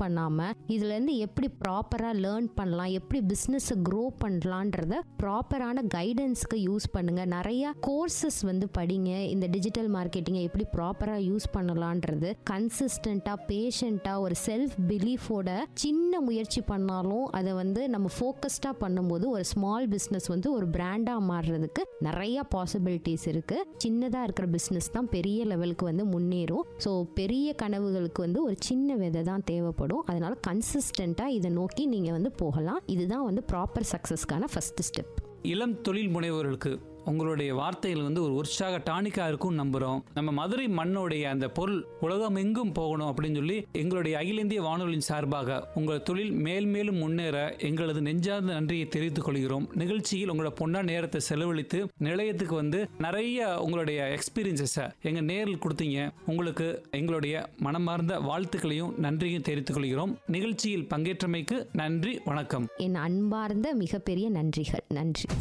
பண்ணாம இதுல இருந்து எப்படி ப்ராப்பரா லேர்ன் பண்ணலாம் எப்படி பிசினஸ் க்ரோ பண்ணலான்றத ப்ராப்பரான கைடன்ஸ்க்கு யூஸ் பண்ணுங்க நிறைய கோர்சஸ் வந்து படிங்க இந்த டிஜிட்டல் மார்க்கெட்டிங்கை எப்படி ப்ராப்பரா யூஸ் பண்ணலான்றது கன்சிஸ்டண்டா பேஷண்டா ஒரு செல்ஃப் பிலீஃபோட சின்ன முயற்சி பண்ணாலும் அதை வந்து நம்ம ஃபோக்கஸ்டா பண்ணும்போது ஒரு ஸ்மால் பிஸ்னஸ் வந்து ஒரு பிராண்டா மாறுறதுக்கு நிறைய பாசிபிலிட்டிஸ் இருக்கு சின்னதா இருக்கிற பிஸ்னஸ் தான் பெரிய லெவலுக்கு வந்து முன்னேறும் ஸோ பெரிய கனவுகளுக்கு வந்து ஒரு சின்ன விதை தான் தேவைப்படும் அதனால கன்சிஸ்டண்ட்டாக இதை நோக்கி நீங்கள் வந்து போகலாம் இதுதான் வந்து ப்ராப்பர் சக்ஸஸ்க்கான ஃபர்ஸ்ட் ஸ்டெப் இளம் தொழில் முனைவோர்களுக்கு உங்களுடைய வார்த்தைகள் வந்து ஒரு உற்சாக டானிக்கா இருக்கும் நம்புறோம் நம்ம மதுரை மண்ணுடைய அந்த பொருள் உலகம் எங்கும் போகணும் அப்படின்னு சொல்லி எங்களுடைய அகில இந்திய வானொலியின் சார்பாக உங்கள் தொழில் மேல் மேலும் முன்னேற எங்களது நெஞ்சார்ந்த நன்றியை தெரிவித்துக் கொள்கிறோம் நிகழ்ச்சியில் உங்களோட பொண்ணா நேரத்தை செலவழித்து நிலையத்துக்கு வந்து நிறைய உங்களுடைய எக்ஸ்பீரியன்சஸை எங்க நேரில் கொடுத்தீங்க உங்களுக்கு எங்களுடைய மனமார்ந்த வாழ்த்துக்களையும் நன்றியும் தெரிவித்துக் கொள்கிறோம் நிகழ்ச்சியில் பங்கேற்றமைக்கு நன்றி வணக்கம் என் அன்பார்ந்த மிகப்பெரிய நன்றிகள் நன்றி